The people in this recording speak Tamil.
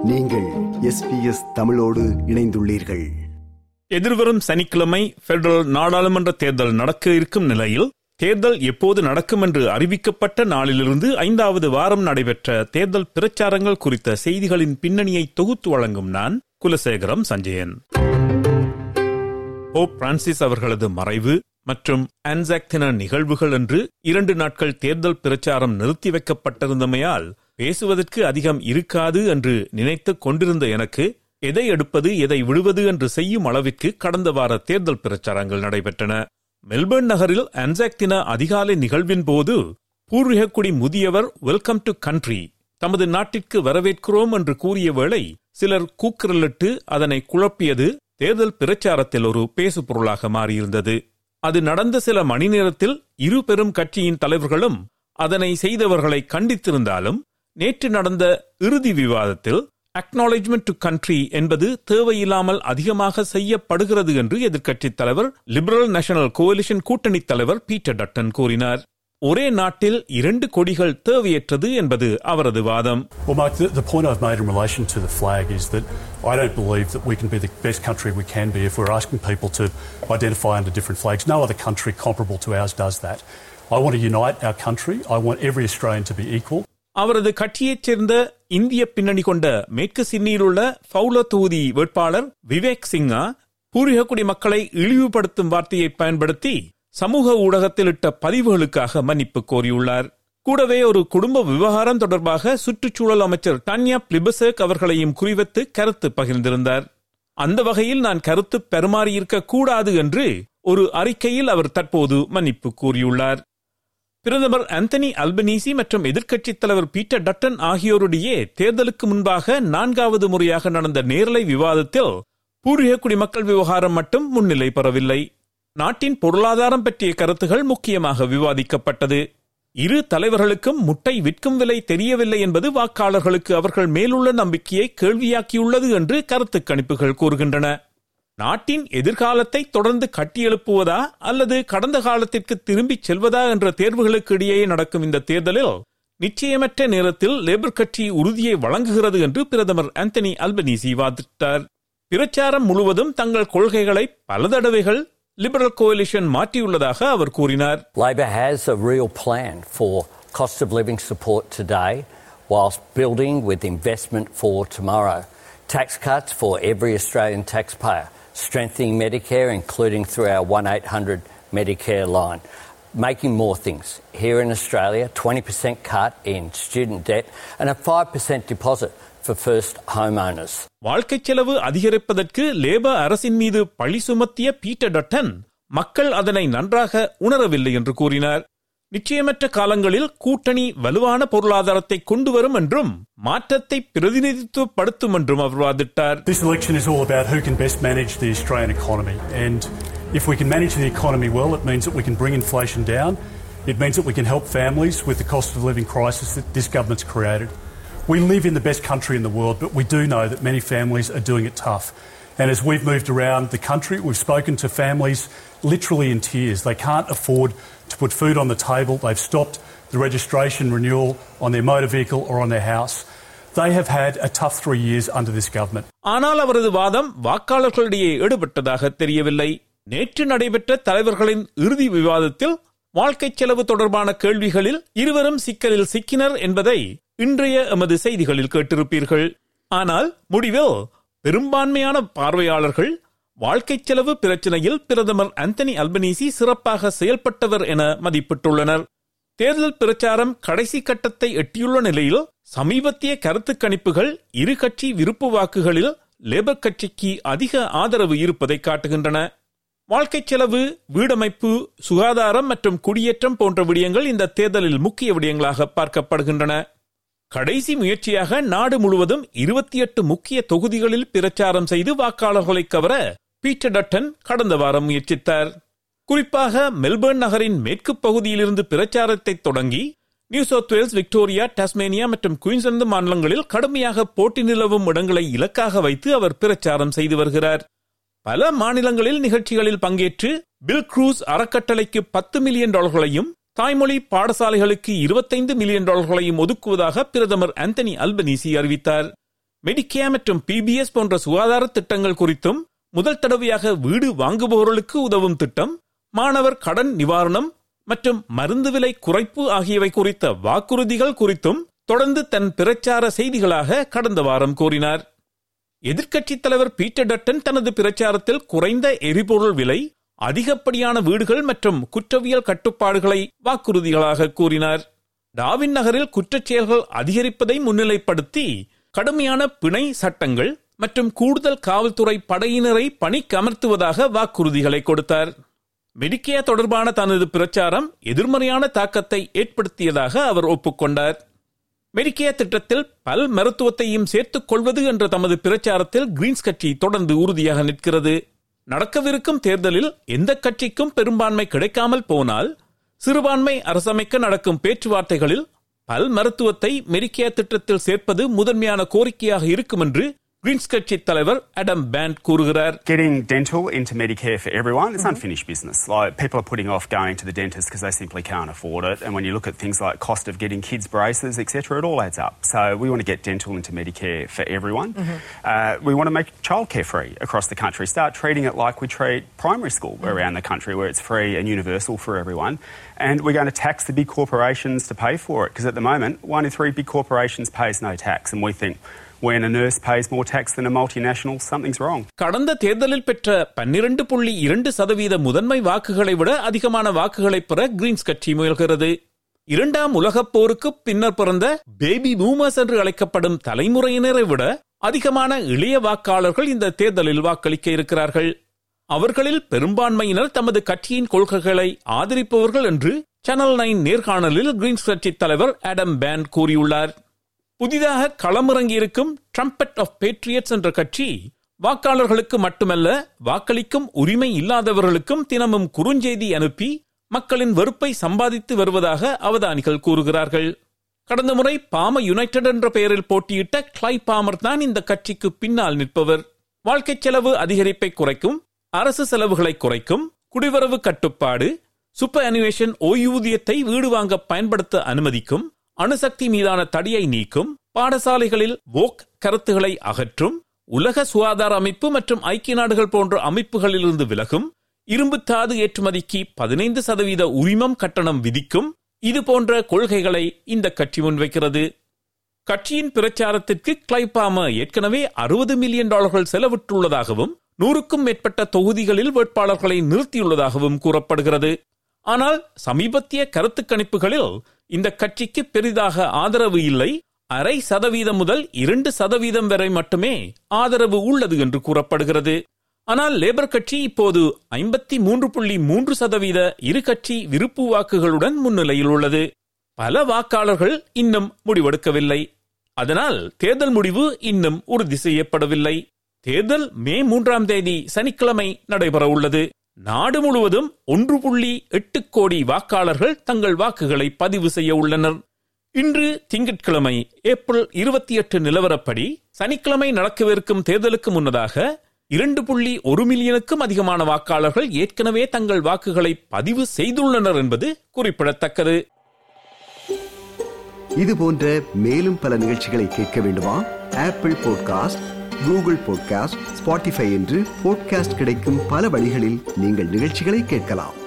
நீங்கள் எஸ்பிஎஸ் தமிழோடு இணைந்துள்ளீர்கள் எதிர்வரும் சனிக்கிழமை பெடரல் நாடாளுமன்ற தேர்தல் நடக்க இருக்கும் நிலையில் தேர்தல் எப்போது நடக்கும் என்று அறிவிக்கப்பட்ட நாளிலிருந்து ஐந்தாவது வாரம் நடைபெற்ற தேர்தல் பிரச்சாரங்கள் குறித்த செய்திகளின் பின்னணியை தொகுத்து வழங்கும் நான் குலசேகரம் சஞ்சயன் போப் பிரான்சிஸ் அவர்களது மறைவு மற்றும் ஆன்சாக் தின நிகழ்வுகள் என்று இரண்டு நாட்கள் தேர்தல் பிரச்சாரம் நிறுத்தி வைக்கப்பட்டிருந்தமையால் பேசுவதற்கு அதிகம் இருக்காது என்று நினைத்துக் கொண்டிருந்த எனக்கு எதை எடுப்பது எதை விடுவது என்று செய்யும் அளவிற்கு கடந்த வார தேர்தல் பிரச்சாரங்கள் நடைபெற்றன மெல்பர்ன் நகரில் ஆன்சாக் தின அதிகாலை நிகழ்வின் போது பூர்வீகக்குடி முதியவர் வெல்கம் டு கண்ட்ரி தமது நாட்டிற்கு வரவேற்கிறோம் என்று கூறிய வேளை சிலர் கூக்குரலிட்டு அதனை குழப்பியது தேர்தல் பிரச்சாரத்தில் ஒரு பேசு பொருளாக மாறியிருந்தது அது நடந்த சில மணி நேரத்தில் இரு பெரும் கட்சியின் தலைவர்களும் அதனை செய்தவர்களை கண்டித்திருந்தாலும் நேற்று நடந்த இறுதி விவாதத்தில் அக்னாலேஜ்மெண்ட் டு கண்ட்ரி என்பது தேவையில்லாமல் அதிகமாக செய்யப்படுகிறது என்று எதிர்க்கட்சித் தலைவர் லிபரல் நேஷனல் கோலிஷன் கூட்டணி தலைவர் பீட்டர் டட்டன் கூறினார் ஒரே நாட்டில் இரண்டு கொடிகள் தேவையற்றது என்பது அவரது வாதம் Well, Mike, the, the point I've made in relation to the flag is that I don't believe that we can be the best country we can be if we're asking people to identify under different flags. No other country comparable to ours does that. I want to unite our country. I want every Australian to be equal. அவரது கட்சியைச் சேர்ந்த இந்திய பின்னணி கொண்ட மேற்கு சிட்னியில் உள்ள ஃபவுல தொகுதி வேட்பாளர் விவேக் சிங்கா பூர்வீகக்குடி மக்களை இழிவுபடுத்தும் வார்த்தையை பயன்படுத்தி சமூக ஊடகத்தில் இட்ட பதிவுகளுக்காக மன்னிப்பு கோரியுள்ளார் கூடவே ஒரு குடும்ப விவகாரம் தொடர்பாக சுற்றுச்சூழல் அமைச்சர் டான்யா பிளிபசேக் அவர்களையும் குறிவைத்து கருத்து பகிர்ந்திருந்தார் அந்த வகையில் நான் கருத்து பெருமாறியிருக்க கூடாது என்று ஒரு அறிக்கையில் அவர் தற்போது மன்னிப்பு கூறியுள்ளார் பிரதமர் அந்தனி அல்பனீசி மற்றும் எதிர்க்கட்சித் தலைவர் பீட்டர் டட்டன் ஆகியோருடைய தேர்தலுக்கு முன்பாக நான்காவது முறையாக நடந்த நேரலை விவாதத்தில் பூர்வீக குடிமக்கள் விவகாரம் மட்டும் முன்னிலை பெறவில்லை நாட்டின் பொருளாதாரம் பற்றிய கருத்துகள் முக்கியமாக விவாதிக்கப்பட்டது இரு தலைவர்களுக்கும் முட்டை விற்கும் விலை தெரியவில்லை என்பது வாக்காளர்களுக்கு அவர்கள் மேலுள்ள நம்பிக்கையை கேள்வியாக்கியுள்ளது என்று கருத்து கணிப்புகள் கூறுகின்றன நாட்டின் எதிர்காலத்தை தொடர்ந்து கட்டியெழுப்புவதா அல்லது கடந்த காலத்திற்கு திரும்பிச் செல்வதா என்ற தேர்வுகளுக்கு இடையே நடக்கும் இந்த தேர்தலில் நிச்சயமற்ற நேரத்தில் லேபர் கட்சி உறுதியை வழங்குகிறது என்று பிரதமர் ஆந்தனி அல்பனீசி வாதிட்டார் பிரச்சாரம் முழுவதும் தங்கள் கொள்கைகளை பல தடவைகள் லிபரல் கோலிஷன் மாற்றியுள்ளதாக அவர் கூறினார் Labor has a real plan for cost of living support today whilst building with investment for tomorrow. Tax cuts for every Australian taxpayer, strengthening Medicare, including through our 1 800 Medicare line, making more things. Here in Australia, 20% cut in student debt and a 5% deposit for first homeowners. வாழ்க்கை செலவு அதிகரிப்பதற்கு லேபர் அரசின் மீது பழி சுமத்திய பீட்டர் டட்டன் மக்கள் அதனை நன்றாக உணரவில்லை என்று கூறினார் நிச்சயமற்ற காலங்களில் கூட்டணி வலுவான பொருளாதாரத்தை கொண்டு வரும் என்றும் மாற்றத்தை பிரதிநிதித்துவப்படுத்தும் என்றும் அவர் வாதிட்டார் This election is all about who can best manage the Australian economy. And if we can manage the economy well, it means that we can bring inflation down. It means that we can help families with the cost of living crisis that this government's created. We live in the best country in the world, but we do know that many families are doing it tough. And as we've moved around the country, we've spoken to families literally in tears. They can't afford to put food on the table. They've stopped the registration renewal on their motor vehicle or on their house. They have had a tough three years under this government. ஆனால் அவரது வாதம் வாக்காளர்களிடையே ஈடுபட்டதாக தெரியவில்லை நேற்று நடைபெற்ற தலைவர்களின் இறுதி விவாதத்தில் வாழ்க்கை செலவு தொடர்பான கேள்விகளில் இருவரும் சிக்கலில் சிக்கினர் என்பதை இன்றைய எமது செய்திகளில் கேட்டிருப்பீர்கள் ஆனால் முடிவில் பெரும்பான்மையான பார்வையாளர்கள் வாழ்க்கை செலவு பிரச்சனையில் பிரதமர் அந்தனி அல்பனீசி சிறப்பாக செயல்பட்டவர் என மதிப்பிட்டுள்ளனர் தேர்தல் பிரச்சாரம் கடைசி கட்டத்தை எட்டியுள்ள நிலையில் சமீபத்திய கருத்து கணிப்புகள் இரு கட்சி விருப்பு வாக்குகளில் லேபர் கட்சிக்கு அதிக ஆதரவு இருப்பதை காட்டுகின்றன வாழ்க்கை செலவு வீடமைப்பு சுகாதாரம் மற்றும் குடியேற்றம் போன்ற விடயங்கள் இந்த தேர்தலில் முக்கிய விடயங்களாக பார்க்கப்படுகின்றன கடைசி முயற்சியாக நாடு முழுவதும் இருபத்தி எட்டு முக்கிய தொகுதிகளில் பிரச்சாரம் செய்து வாக்காளர்களை கவர பீட்டர் டட்டன் கடந்த வாரம் முயற்சித்தார் குறிப்பாக மெல்பர்ன் நகரின் மேற்கு பகுதியிலிருந்து பிரச்சாரத்தை தொடங்கி New South Wales Victoria Tasmania மற்றும் குயின்ஸ்லாந்து மாநிலங்களில் கடுமையாக போட்டி நிலவும் இடங்களை இலக்காக வைத்து அவர் பிரச்சாரம் செய்து வருகிறார் பல மாநிலங்களில் நிகழ்ச்சிகளில் பங்கேற்று பில் க்ரூஸ் அறக்கட்டளைக்கு பத்து மில்லியன் டாலர்களையும் தாய்மொழி பாடசாலைகளுக்கு இருபத்தைந்து மில்லியன் டாலர்களையும் ஒதுக்குவதாக பிரதமர் ஆந்தனி அல்பனீசி அறிவித்தார் மெடிக்கேர் மற்றும் பிபிஎஸ் போன்ற சுகாதார திட்டங்கள் குறித்தும் முதல் தடவையாக வீடு வாங்குபவர்களுக்கு உதவும் திட்டம் மாணவர் கடன் நிவாரணம் மற்றும் மருந்து விலை குறைப்பு ஆகியவை குறித்த வாக்குறுதிகள் குறித்தும் தொடர்ந்து தன் பிரச்சார செய்திகளாக கடந்த வாரம் கூறினார் எதிர்க்கட்சித் தலைவர் பீட்டர் டட்டன் தனது பிரச்சாரத்தில் குறைந்த எரிபொருள் விலை அதிகப்படியான வீடுகள் மற்றும் குற்றவியல் கட்டுப்பாடுகளை வாக்குறுதிகளாக கூறினார் டாவின் நகரில் குற்றச் செயல்கள் அதிகரிப்பதை முன்னிலைப்படுத்தி கடுமையான பிணை சட்டங்கள் மற்றும் கூடுதல் காவல்துறை படையினரை பணிக்கு அமர்த்துவதாக வாக்குறுதிகளை கொடுத்தார் மெடிக்கேர் தொடர்பான தனது பிரச்சாரம் எதிர்மறையான தாக்கத்தை ஏற்படுத்தியதாக அவர் ஒப்புக்கொண்டார் மெடிக்கேர் திட்டத்தில் பல் மருத்துவத்தையும் சேர்த்துக் கொள்வது என்ற தமது பிரச்சாரத்தில் கிரீன்ஸ் கட்சி தொடர்ந்து உறுதியாக நிற்கிறது நடக்கவிருக்கும் தேர்தலில் எந்த கட்சிக்கும் பெரும்பான்மை கிடைக்காமல் போனால் சிறுபான்மை அரசமைக்க நடக்கும் பேச்சுவார்த்தைகளில் பல் மருத்துவத்தை மெடிக்கேர் திட்டத்தில் சேர்ப்பது முதன்மையான கோரிக்கையாக இருக்கும் என்று கிரீன்ஸ் கட்சி தலைவர் அடம் பேண்ட் கூறுகிறார் Getting dental into Medicare for everyone, it's unfinished business. Like people are putting off going to the dentist because they simply can't afford it. And when you look at things like cost of getting kids braces, etc., it all adds up. So we want to get dental into Medicare for everyone. Uh, we want to make childcare free across the country. Start treating it like we treat primary school around the country, where it's free and universal for everyone. And we're going to tax the big corporations to pay for it because at the moment, one in three big corporations pays no tax, and we think. When a nurse pays more tax than a multinational, something's wrong. கடந்த தேர்தலில் பெற்ற பன்னிரண்டு புள்ளி இரண்டு சதவீத முதன்மை வாக்குகளை விட அதிகமான வாக்குகளை பெற கிரீன்ஸ் கட்சி முயல்கிறது இரண்டாம் உலகப் போருக்கு பின்னர் பிறந்த பேபி பூமர்ஸ் என்று அழைக்கப்படும் தலைமுறையினரை விட அதிகமான இளைய வாக்காளர்கள் இந்த தேர்தலில் வாக்களிக்க இருக்கிறார்கள் அவர்களில் பெரும்பான்மையினர் தமது கட்சியின் கொள்கைகளை ஆதரிப்பவர்கள் என்று சேனல் நைன் நேர்காணலில் கிரீன்ஸ் கட்சி தலைவர் ஆடம் பேன் கூறியுள்ளார் புதிதாக களமிறங்கியிருக்கும் ட்ரம்பட் ஆஃப் பேட்ரியட்ஸ் என்ற கட்சி வாக்காளர்களுக்கு மட்டுமல்ல வாக்களிக்கும் உரிமை இல்லாதவர்களுக்கும் தினமும் குறுஞ்செய்தி அனுப்பி மக்களின் வெறுப்பை சம்பாதித்து வருவதாக அவதானிகள் கூறுகிறார்கள் கடந்த முறை பாம யுனைடெட் என்ற பெயரில் போட்டியிட்ட கிளை பாமர் தான் இந்த கட்சிக்கு பின்னால் நிற்பவர் வாழ்க்கை செலவு அதிகரிப்பை குறைக்கும் அரசு செலவுகளை குறைக்கும் குடிவரவு கட்டுப்பாடு சூப்பர் அனிவேஷன் ஓய்வூதியத்தை வீடு வாங்க பயன்படுத்த அனுமதிக்கும் அணுசக்தி மீதான தடையை நீக்கும் பாடசாலைகளில் வோக் கருத்துகளை அகற்றும் உலக சுகாதார அமைப்பு மற்றும் ஐக்கிய நாடுகள் போன்ற அமைப்புகளிலிருந்து விலகும் இரும்பு தாது ஏற்றுமதிக்கு பதினைந்து சதவீத உரிமம் கட்டணம் விதிக்கும் இது போன்ற கொள்கைகளை இந்த கட்சி முன்வைக்கிறது கட்சியின் பிரச்சாரத்திற்கு கிளைபாம ஏற்கனவே அறுபது மில்லியன் டாலர்கள் செலவிட்டுள்ளதாகவும் நூறுக்கும் மேற்பட்ட தொகுதிகளில் வேட்பாளர்களை நிறுத்தியுள்ளதாகவும் கூறப்படுகிறது ஆனால் சமீபத்திய கருத்து கணிப்புகளில் இந்த கட்சிக்கு பெரிதாக ஆதரவு இல்லை அரை சதவீதம் முதல் இரண்டு சதவீதம் வரை மட்டுமே ஆதரவு உள்ளது என்று கூறப்படுகிறது ஆனால் லேபர் கட்சி இப்போது ஐம்பத்தி மூன்று புள்ளி மூன்று சதவீத இரு கட்சி விருப்பு வாக்குகளுடன் முன்னிலையில் உள்ளது பல வாக்காளர்கள் இன்னும் முடிவெடுக்கவில்லை அதனால் தேர்தல் முடிவு இன்னும் உறுதி செய்யப்படவில்லை தேர்தல் மே மூன்றாம் தேதி சனிக்கிழமை நடைபெற உள்ளது நாடு முழுவதும் ஒன்று புள்ளி எட்டு கோடி வாக்காளர்கள் தங்கள் வாக்குகளை பதிவு செய்ய உள்ளனர் இன்று திங்கட்கிழமை ஏப்ரல் இருபத்தி எட்டு நிலவரப்படி சனிக்கிழமை நடக்கவிருக்கும் தேர்தலுக்கு முன்னதாக இரண்டு புள்ளி ஒரு மில்லியனுக்கும் அதிகமான வாக்காளர்கள் ஏற்கனவே தங்கள் வாக்குகளை பதிவு செய்துள்ளனர் என்பது குறிப்பிடத்தக்கது இது போன்ற மேலும் பல நிகழ்ச்சிகளை கேட்க வேண்டுமா Apple podcast Google podcast Spotify என்று பாட்காஸ்ட் கிடைக்கும் பல வழிகளில் நீங்கள் நிகழ்ச்சிகளை கேட்கலாம்